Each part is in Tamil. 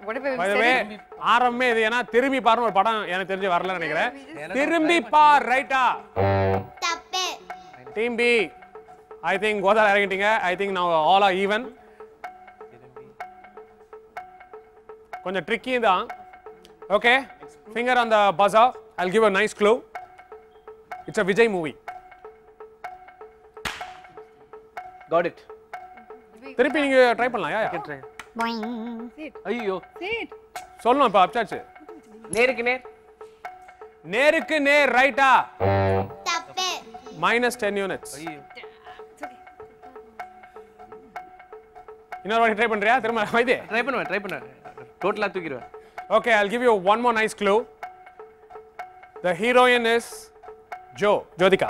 what if I By the said way, it? ஆரம்பமே இது ஏன்னா திரும்பி பாருன்னு ஒரு படம் எனக்கு தெரிஞ்சு வரலன்னு நினைக்கிறேன் திரும்பி பார் ரைட்டா தப்பு டீம் பி ஐ திங்க் கோதால இறங்கிட்டீங்க ஐ திங்க் நான் ஆல் ஆர் ஈவன் கொஞ்சம் ட்ரிக்கி தான் okay finger on the buzzer I'll give a nice clue it's a Vijay movie got it திருப்பி நீங்க ட்ரை பண்ணலாம் யா ஐயோ Say it. சொல்லணும் இப்போ அப்சாச்சு நேருக்கு நேர் நேருக்கு நேர் ரைட்டா தப்பு மைனஸ் டென் யூனிட்ஸ் ஐயோ இன்னொரு வாட்டி ட்ரை பண்றியா திரும்ப வைத்திய ட்ரை பண்ணுவேன் ட்ரை பண்ணுவேன் டோட்டலா தூக்கிடுவேன் Okay, I'll give you one more nice clue. The heroine is Jo, Jyotika.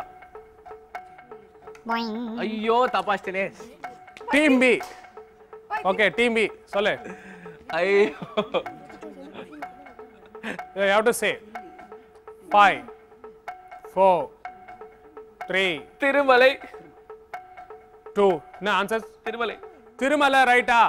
ஐயோ தப்பாச்சிட்டனே Team B. Okay, Team B. சொல்லு. ஐயோ You have to say. Five, four, three, Thirumalai two. No answers. Thirumalai Thirumalai ரைட்டா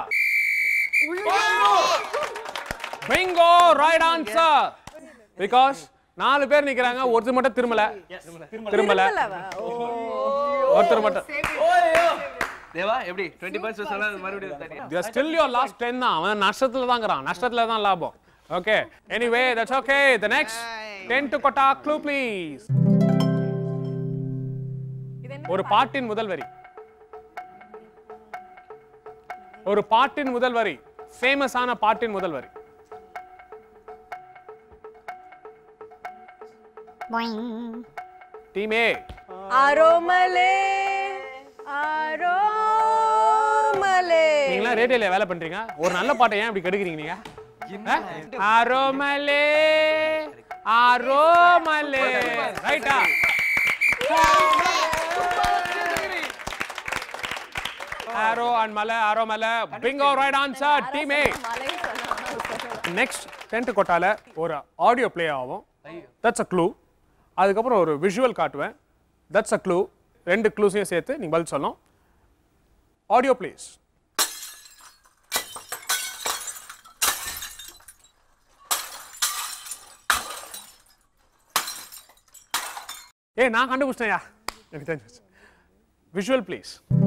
பிங்கோ ரைட் ஆன்சர் பிகாஸ் நாலு பேர் நிக்கிறாங்க ஒருத்தர் மட்டும் திருமலை திருமலை ஒருத்தர் மட்டும் தேவா எப்படி டுவெண்ட்டி பர்சன்ட் சொன்னா மறுபடியும் தனியா They are still your last 10 தான் அவன் நஷ்டத்துல தான் இருக்கிறான் நஷ்டத்துல தான் லாபம் okay anyway that's okay the next 10 to கொட்டா க்ளூ ப்ளீஸ் ஒரு பாட்டின் முதல் வரி ஒரு பாட்டின் முதல் வரி ஃபேமஸான பாட்டின் முதல் வரி டீமே ஆரோமலே ஆரோமலே நீங்களா ரேடியோல வேலை பண்றீங்க ஒரு நல்ல பாட்டை ஏன் இப்படி கெடுக்குறீங்க நீங்க ஆ? ஆரோமலே ஆரோமலே ரைட்டா ஆரோ அண்ட் மலை ஆரோ மலை பிங்கோ ரைட் ஆன்சர் டீமே நெக்ஸ்ட் டென்ட் கொட்டால ஒரு ஆடியோ ப்ளே ஆகும் தட்ஸ் அ க்ளூ அதுக்கப்புறம் ஒரு விஷுவல் காட்டுவேன் தட்ஸ் அ க்ளூ ரெண்டு க்ளூஸையும் சேர்த்து நீங்க பதில் சொல்லணும் ஆடியோ ப்ளேஸ் ஏய் நான் கண்டுபிடிச்சிட்டேன்யா எனக்கு தெரிஞ்சு விஷுவல் ப்ளீஸ்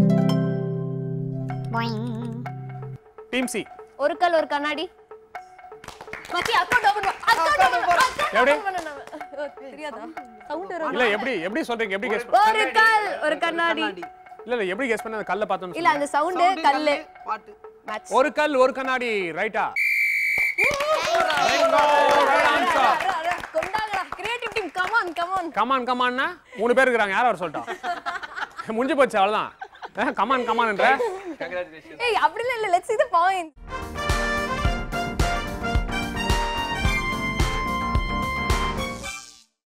டீம் சி ஒரு கல் ஒரு கண்ணாடி மச்சி அக்கவுண்ட் ஓபன் அக்கவுண்ட் எப்படி? தெரியாதா சவுண்ட் வரும் இல்ல எப்படி எப்படி சொல்றீங்க எப்படி கெஸ் ஒரு கல் ஒரு கண்ணாடி இல்ல இல்ல எப்படி கெஸ் பண்ண அந்த கல்ல பார்த்தோம் இல்ல அந்த சவுண்ட் கல்லு பாட்டு மேட்ச் ஒரு கல் ஒரு கண்ணாடி ரைட்டா கொண்டாங்கடா creative team come on come on come on கமான்னா மூணு பேர் இருக்கிறாங்க யார் அவர் சொல்லிட்டோம் முடிஞ்சு போச்சு அவ்வளவுதான் கமான் கமான்ன்ற கங்க்ராச்சுலேஷன் ஏய் அப்படி இல்ல லெட்ஸ் see the point